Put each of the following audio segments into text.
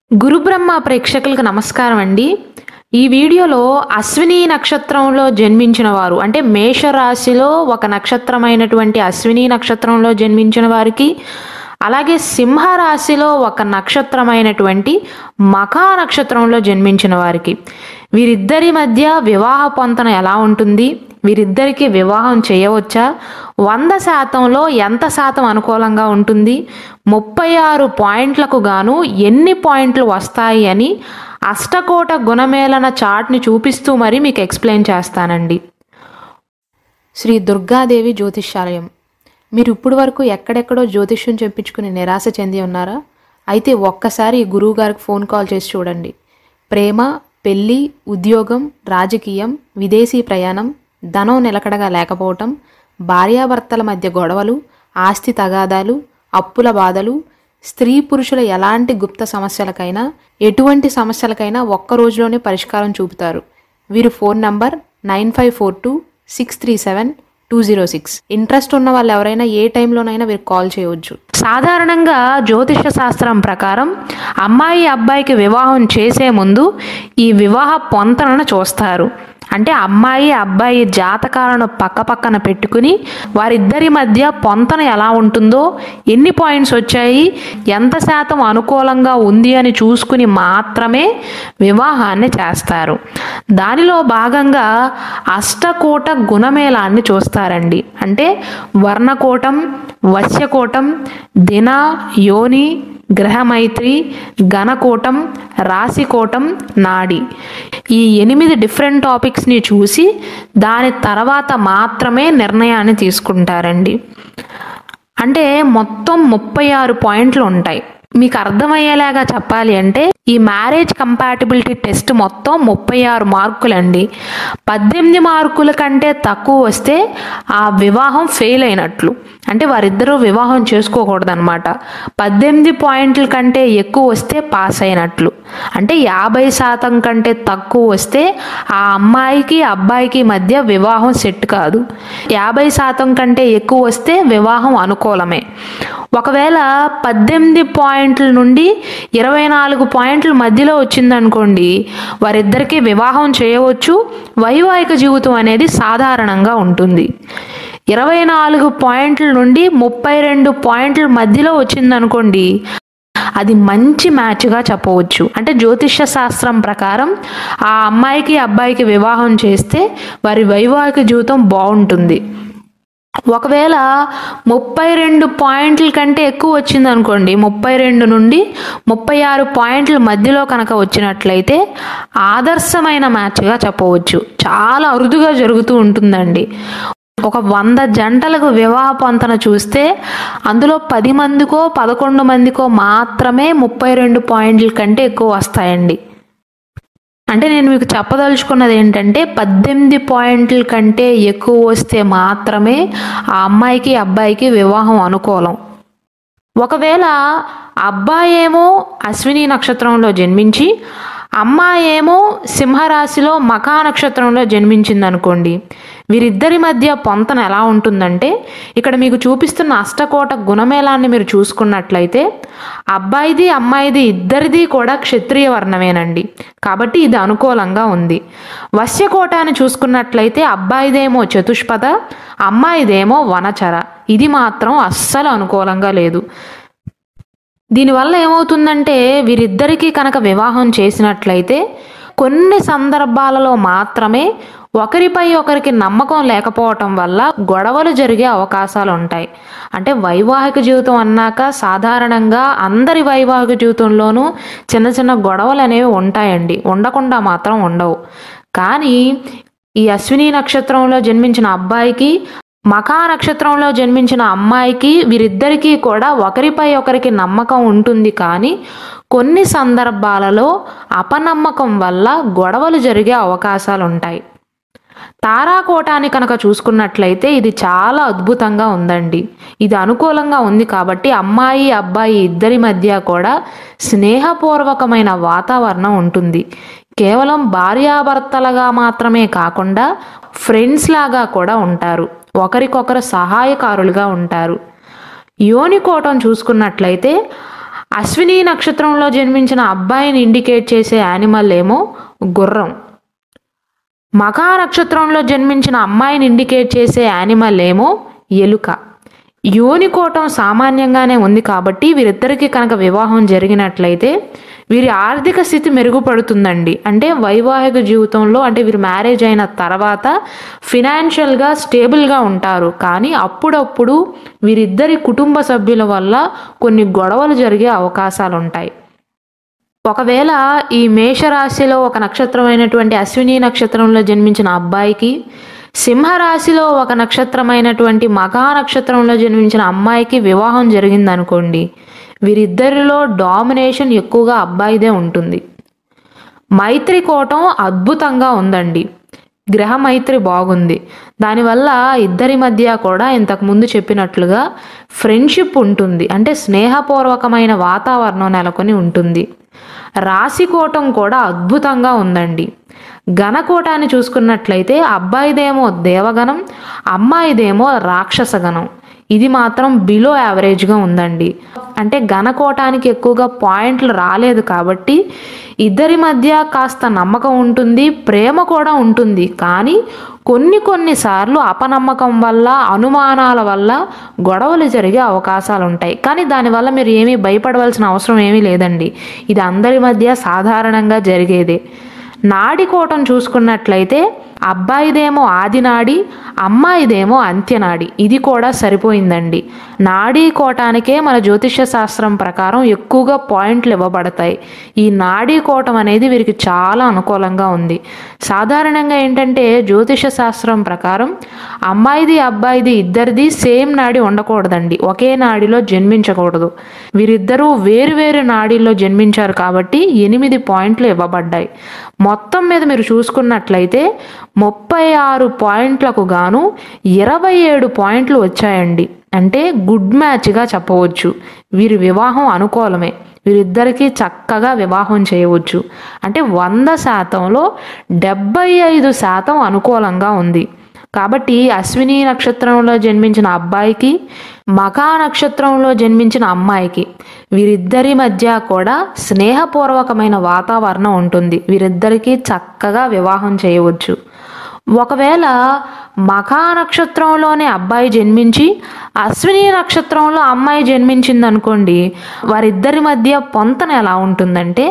గురుబ్రహ్మ ప్రేక్షకులకు నమస్కారం అండి ఈ వీడియోలో అశ్విని నక్షత్రంలో జన్మించిన వారు అంటే మేషరాశిలో ఒక నక్షత్రమైనటువంటి అశ్విని నక్షత్రంలో జన్మించిన వారికి అలాగే సింహరాశిలో ఒక నక్షత్రమైనటువంటి మఖా నక్షత్రంలో జన్మించిన వారికి వీరిద్దరి మధ్య వివాహ పొంతన ఎలా ఉంటుంది వీరిద్దరికి వివాహం చేయవచ్చా వంద శాతంలో ఎంత శాతం అనుకూలంగా ఉంటుంది ముప్పై ఆరు పాయింట్లకు గాను ఎన్ని పాయింట్లు వస్తాయి అని అష్టకోట గుణమేళన చార్ట్ని చూపిస్తూ మరి మీకు ఎక్స్ప్లెయిన్ చేస్తానండి శ్రీ దుర్గాదేవి జ్యోతిష్యాలయం మీరు ఇప్పుడు వరకు ఎక్కడెక్కడో జ్యోతిష్యం చెప్పించుకుని నిరాశ చెంది ఉన్నారా అయితే ఒక్కసారి ఈ గురువు గారికి ఫోన్ కాల్ చేసి చూడండి ప్రేమ పెళ్ళి ఉద్యోగం రాజకీయం విదేశీ ప్రయాణం ధనం నిలకడగా లేకపోవటం భార్యాభర్తల మధ్య గొడవలు ఆస్తి తగాదాలు అప్పుల బాధలు స్త్రీ పురుషుల ఎలాంటి గుప్త సమస్యలకైనా ఎటువంటి సమస్యలకైనా ఒక్క రోజులోనే పరిష్కారం చూపుతారు వీరు phone number nine five four two six three seven two zero six interest ఉన్న వాళ్ళు ఎవరైనా ఏ టైంలోనైనా వీరు కాల్ చేయవచ్చు సాధారణంగా జ్యోతిష శాస్త్రం ప్రకారం అమ్మాయి అబ్బాయికి వివాహం చేసే ముందు ఈ వివాహ పొంతనను చూస్తారు అంటే అమ్మాయి అబ్బాయి జాతకాలను పక్క పక్కన పెట్టుకుని వారిద్దరి మధ్య పొంతన ఎలా ఉంటుందో ఎన్ని పాయింట్స్ వచ్చాయి ఎంత శాతం అనుకూలంగా ఉంది అని చూసుకుని మాత్రమే వివాహాన్ని చేస్తారు దానిలో భాగంగా అష్టకోట గుణమేళాన్ని చూస్తారండి అంటే వర్ణకోటం వశ్యకోటం దిన యోని గ్రహమైత్రి గణకోటం రాశికోటం నాడి ఈ ఎనిమిది డిఫరెంట్ టాపిక్స్ని చూసి దాని తర్వాత మాత్రమే నిర్ణయాన్ని తీసుకుంటారండి అంటే మొత్తం ముప్పై ఆరు పాయింట్లు ఉంటాయి మీకు అర్థమయ్యేలాగా చెప్పాలి అంటే ఈ మ్యారేజ్ కంపాటిబిలిటీ టెస్ట్ మొత్తం ముప్పై ఆరు మార్కులండి పద్దెనిమిది మార్కుల కంటే తక్కువ వస్తే ఆ వివాహం ఫెయిల్ అయినట్లు అంటే వారిద్దరూ వివాహం చేసుకోకూడదన్నమాట పద్దెనిమిది పాయింట్ల కంటే ఎక్కువ వస్తే పాస్ అయినట్లు అంటే యాభై శాతం కంటే తక్కువ వస్తే ఆ అమ్మాయికి అబ్బాయికి మధ్య వివాహం సెట్ కాదు యాభై శాతం కంటే ఎక్కువ వస్తే వివాహం అనుకూలమే ఒకవేళ పద్దెనిమిది పాయింట్ల నుండి ఇరవై నాలుగు పాయింట్ల మధ్యలో వచ్చిందనుకోండి వారిద్దరికీ వివాహం చేయవచ్చు వైవాహిక జీవితం అనేది సాధారణంగా ఉంటుంది ఇరవై నాలుగు పాయింట్ల నుండి ముప్పై రెండు పాయింట్ల మధ్యలో వచ్చిందనుకోండి అది మంచి మ్యాచ్గా చెప్పవచ్చు అంటే జ్యోతిష్య శాస్త్రం ప్రకారం ఆ అమ్మాయికి అబ్బాయికి వివాహం చేస్తే వారి వైవాహిక జీవితం బాగుంటుంది ఒకవేళ ముప్పై రెండు పాయింట్ల కంటే ఎక్కువ వచ్చింది అనుకోండి ముప్పై రెండు నుండి ముప్పై ఆరు పాయింట్ల మధ్యలో కనుక వచ్చినట్లయితే ఆదర్శమైన మ్యాచ్గా చెప్పవచ్చు చాలా అరుదుగా జరుగుతూ ఉంటుందండి ఒక వంద జంటలకు వివాహ పొంతన చూస్తే అందులో పది మందికో పదకొండు మందికో మాత్రమే ముప్పై రెండు పాయింట్ల కంటే ఎక్కువ వస్తాయండి అంటే నేను మీకు చెప్పదలుచుకున్నది ఏంటంటే పద్దెనిమిది పాయింట్ల కంటే ఎక్కువ వస్తే మాత్రమే ఆ అమ్మాయికి అబ్బాయికి వివాహం అనుకూలం ఒకవేళ అబ్బాయి ఏమో అశ్విని నక్షత్రంలో జన్మించి అమ్మాయి ఏమో సింహరాశిలో మఖా నక్షత్రంలో జన్మించింది అనుకోండి వీరిద్దరి మధ్య పొంతన ఎలా ఉంటుందంటే ఇక్కడ మీకు చూపిస్తున్న అష్టకోట గుణమేళాన్ని మీరు చూసుకున్నట్లయితే అబ్బాయిది అమ్మాయిది ఇద్దరిది కూడా క్షత్రియ వర్ణమేనండి కాబట్టి ఇది అనుకూలంగా ఉంది వశ్యకోటాన్ని చూసుకున్నట్లయితే అబ్బాయిదేమో చతుష్పద అమ్మాయిదేమో వనచర ఇది మాత్రం అస్సలు అనుకూలంగా లేదు దీనివల్ల ఏమవుతుందంటే వీరిద్దరికీ కనుక వివాహం చేసినట్లయితే కొన్ని సందర్భాలలో మాత్రమే ఒకరిపై ఒకరికి నమ్మకం లేకపోవటం వల్ల గొడవలు జరిగే అవకాశాలు ఉంటాయి అంటే వైవాహిక జీవితం అన్నాక సాధారణంగా అందరి వైవాహిక జీవితంలోనూ చిన్న చిన్న గొడవలు అనేవి ఉంటాయండి ఉండకుండా మాత్రం ఉండవు కానీ ఈ అశ్విని నక్షత్రంలో జన్మించిన అబ్బాయికి మఖా నక్షత్రంలో జన్మించిన అమ్మాయికి వీరిద్దరికీ కూడా ఒకరిపై ఒకరికి నమ్మకం ఉంటుంది కానీ కొన్ని సందర్భాలలో అపనమ్మకం వల్ల గొడవలు జరిగే అవకాశాలు ఉంటాయి తారాకోటాన్ని కనుక చూసుకున్నట్లయితే ఇది చాలా అద్భుతంగా ఉందండి ఇది అనుకూలంగా ఉంది కాబట్టి అమ్మాయి అబ్బాయి ఇద్దరి మధ్య కూడా స్నేహపూర్వకమైన వాతావరణం ఉంటుంది కేవలం భార్యాభర్తలుగా మాత్రమే కాకుండా ఫ్రెండ్స్ లాగా కూడా ఉంటారు ఒకరికొకరు సహాయకారులుగా ఉంటారు యోనికోటం చూసుకున్నట్లయితే అశ్విని నక్షత్రంలో జన్మించిన అబ్బాయిని ఇండికేట్ చేసే యానిమల్ ఏమో గుర్రం మఖా నక్షత్రంలో జన్మించిన అమ్మాయిని ఇండికేట్ చేసే యానిమల్ ఏమో ఎలుక యోనికోటం సామాన్యంగానే ఉంది కాబట్టి వీరిద్దరికీ కనుక వివాహం జరిగినట్లయితే వీరి ఆర్థిక స్థితి మెరుగుపడుతుందండి అంటే వైవాహిక జీవితంలో అంటే వీరు మ్యారేజ్ అయిన తర్వాత ఫినాన్షియల్గా స్టేబుల్గా ఉంటారు కానీ అప్పుడప్పుడు వీరిద్దరి కుటుంబ సభ్యుల వల్ల కొన్ని గొడవలు జరిగే అవకాశాలు ఉంటాయి ఒకవేళ ఈ మేషరాశిలో ఒక నక్షత్రమైనటువంటి అశ్విని నక్షత్రంలో జన్మించిన అబ్బాయికి సింహరాశిలో ఒక నక్షత్రమైనటువంటి మఘా నక్షత్రంలో జన్మించిన అమ్మాయికి వివాహం జరిగిందనుకోండి వీరిద్దరిలో డామినేషన్ ఎక్కువగా అబ్బాయిదే ఉంటుంది మైత్రి కోటం అద్భుతంగా ఉందండి గ్రహ మైత్రి బాగుంది దానివల్ల ఇద్దరి మధ్య కూడా ఇంతకు ముందు చెప్పినట్లుగా ఫ్రెండ్షిప్ ఉంటుంది అంటే స్నేహపూర్వకమైన వాతావరణం నెలకొని ఉంటుంది రాశికోటం కూడా అద్భుతంగా ఉందండి గణకోటాన్ని చూసుకున్నట్లయితే అబ్బాయిదేమో దేవగణం అమ్మాయిదేమో రాక్షసగణం ఇది మాత్రం బిలో యావరేజ్గా ఉందండి అంటే గణకోటానికి ఎక్కువగా పాయింట్లు రాలేదు కాబట్టి ఇద్దరి మధ్య కాస్త నమ్మకం ఉంటుంది ప్రేమ కూడా ఉంటుంది కానీ కొన్ని కొన్నిసార్లు అపనమ్మకం వల్ల అనుమానాల వల్ల గొడవలు జరిగే అవకాశాలు ఉంటాయి కానీ దానివల్ల మీరు ఏమీ భయపడవలసిన అవసరం ఏమీ లేదండి ఇది అందరి మధ్య సాధారణంగా జరిగేదే నాడి కోటం చూసుకున్నట్లయితే అబ్బాయిదేమో ఆది నాడి అమ్మాయిదేమో అంత్యనాడి ఇది కూడా సరిపోయిందండి నాడీ కోటానికే మన జ్యోతిష్య శాస్త్రం ప్రకారం ఎక్కువగా పాయింట్లు ఇవ్వబడతాయి ఈ నాడీ కోటం అనేది వీరికి చాలా అనుకూలంగా ఉంది సాధారణంగా ఏంటంటే జ్యోతిష శాస్త్రం ప్రకారం అమ్మాయిది అబ్బాయిది ఇద్దరిది సేమ్ నాడి ఉండకూడదండి ఒకే నాడిలో జన్మించకూడదు వీరిద్దరూ వేరు వేరు నాడీల్లో జన్మించారు కాబట్టి ఎనిమిది పాయింట్లు ఇవ్వబడ్డాయి మొత్తం మీద మీరు చూసుకున్నట్లయితే ముప్పై ఆరు పాయింట్లకు గాను ఇరవై ఏడు పాయింట్లు వచ్చాయండి అంటే గుడ్ మ్యాచ్గా చెప్పవచ్చు వీరి వివాహం అనుకూలమే వీరిద్దరికీ చక్కగా వివాహం చేయవచ్చు అంటే వంద శాతంలో డెబ్బై ఐదు శాతం అనుకూలంగా ఉంది కాబట్టి అశ్విని నక్షత్రంలో జన్మించిన అబ్బాయికి మఖా నక్షత్రంలో జన్మించిన అమ్మాయికి వీరిద్దరి మధ్య కూడా స్నేహపూర్వకమైన వాతావరణం ఉంటుంది వీరిద్దరికీ చక్కగా వివాహం చేయవచ్చు ఒకవేళ మఖా నక్షత్రంలోనే అబ్బాయి జన్మించి అశ్విని నక్షత్రంలో అమ్మాయి జన్మించింది అనుకోండి వారిద్దరి మధ్య పొంతన ఎలా ఉంటుందంటే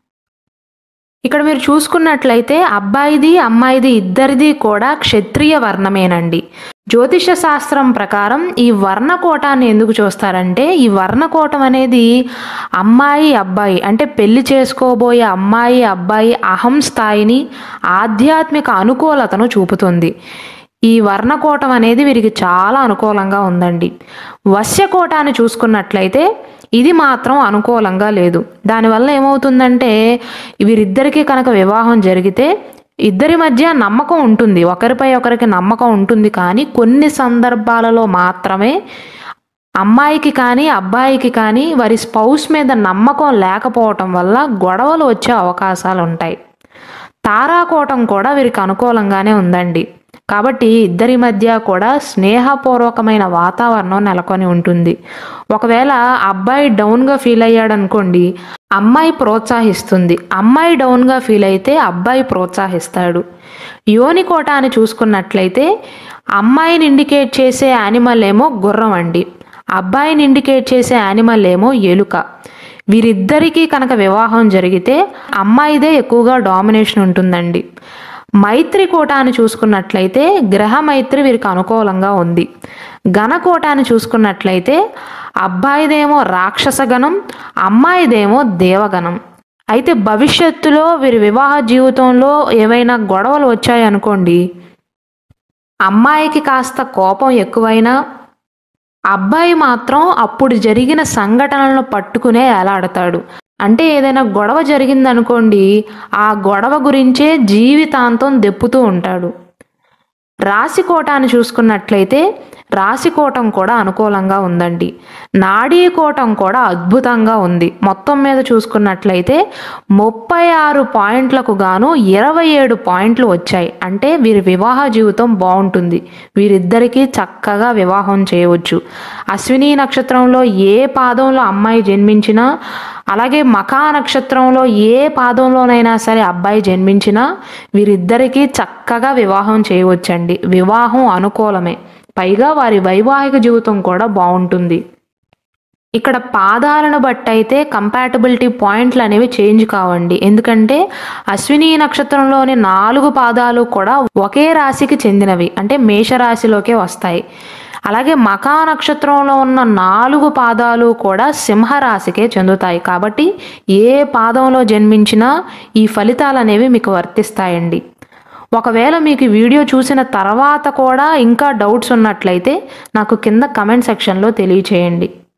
ఇక్కడ మీరు చూసుకున్నట్లయితే అబ్బాయిది అమ్మాయిది ఇద్దరిది కూడా క్షత్రియ వర్ణమేనండి జ్యోతిష శాస్త్రం ప్రకారం ఈ వర్ణకోటాన్ని ఎందుకు చూస్తారంటే ఈ వర్ణకోటం అనేది అమ్మాయి అబ్బాయి అంటే పెళ్లి చేసుకోబోయే అమ్మాయి అబ్బాయి అహం స్థాయిని ఆధ్యాత్మిక అనుకూలతను చూపుతుంది ఈ వర్ణకోటం అనేది వీరికి చాలా అనుకూలంగా ఉందండి వశ్యకోటాన్ని చూసుకున్నట్లయితే ఇది మాత్రం అనుకూలంగా లేదు దానివల్ల ఏమవుతుందంటే వీరిద్దరికీ కనుక వివాహం జరిగితే ఇద్దరి మధ్య నమ్మకం ఉంటుంది ఒకరిపై ఒకరికి నమ్మకం ఉంటుంది కానీ కొన్ని సందర్భాలలో మాత్రమే అమ్మాయికి కానీ అబ్బాయికి కానీ వారి స్పౌస్ మీద నమ్మకం లేకపోవటం వల్ల గొడవలు వచ్చే అవకాశాలు ఉంటాయి తారాకోటం కూడా వీరికి అనుకూలంగానే ఉందండి కాబట్టి ఇద్దరి మధ్య కూడా స్నేహపూర్వకమైన వాతావరణం నెలకొని ఉంటుంది ఒకవేళ అబ్బాయి డౌన్గా ఫీల్ అయ్యాడు అనుకోండి అమ్మాయి ప్రోత్సహిస్తుంది అమ్మాయి డౌన్గా ఫీల్ అయితే అబ్బాయి ప్రోత్సహిస్తాడు యోని కోటాన్ని చూసుకున్నట్లయితే అమ్మాయిని ఇండికేట్ చేసే యానిమల్ ఏమో గుర్రం అండి అబ్బాయిని ఇండికేట్ చేసే యానిమల్ ఏమో ఎలుక వీరిద్దరికీ కనుక వివాహం జరిగితే అమ్మాయిదే ఎక్కువగా డామినేషన్ ఉంటుందండి మైత్రి కోటాన్ని చూసుకున్నట్లయితే గ్రహ మైత్రి వీరికి అనుకూలంగా ఉంది గణకోటాన్ని చూసుకున్నట్లయితే అబ్బాయిదేమో రాక్షస గణం అమ్మాయిదేమో దేవగణం అయితే భవిష్యత్తులో వీరి వివాహ జీవితంలో ఏవైనా గొడవలు వచ్చాయనుకోండి అమ్మాయికి కాస్త కోపం ఎక్కువైనా అబ్బాయి మాత్రం అప్పుడు జరిగిన సంఘటనలను పట్టుకునే ఎలాడతాడు అంటే ఏదైనా గొడవ జరిగిందనుకోండి ఆ గొడవ గురించే జీవితాంతం దెప్పుతూ ఉంటాడు రాశి కోటాన్ని చూసుకున్నట్లయితే రాశికోటం కూడా అనుకూలంగా ఉందండి నాడీకోటం కూడా అద్భుతంగా ఉంది మొత్తం మీద చూసుకున్నట్లయితే ముప్పై ఆరు పాయింట్లకు గాను ఇరవై ఏడు పాయింట్లు వచ్చాయి అంటే వీరి వివాహ జీవితం బాగుంటుంది వీరిద్దరికీ చక్కగా వివాహం చేయవచ్చు అశ్విని నక్షత్రంలో ఏ పాదంలో అమ్మాయి జన్మించినా అలాగే మఖా నక్షత్రంలో ఏ పాదంలోనైనా సరే అబ్బాయి జన్మించినా వీరిద్దరికీ చక్కగా వివాహం చేయవచ్చండి వివాహం అనుకూలమే పైగా వారి వైవాహిక జీవితం కూడా బాగుంటుంది ఇక్కడ పాదాలను బట్టి అయితే కంపాటబిలిటీ పాయింట్లు అనేవి చేంజ్ కావండి ఎందుకంటే అశ్విని నక్షత్రంలోని నాలుగు పాదాలు కూడా ఒకే రాశికి చెందినవి అంటే మేషరాశిలోకే వస్తాయి అలాగే మకా నక్షత్రంలో ఉన్న నాలుగు పాదాలు కూడా సింహరాశికే చెందుతాయి కాబట్టి ఏ పాదంలో జన్మించినా ఈ ఫలితాలు అనేవి మీకు వర్తిస్తాయండి ఒకవేళ మీకు ఈ వీడియో చూసిన తర్వాత కూడా ఇంకా డౌట్స్ ఉన్నట్లయితే నాకు కింద కమెంట్ సెక్షన్లో తెలియచేయండి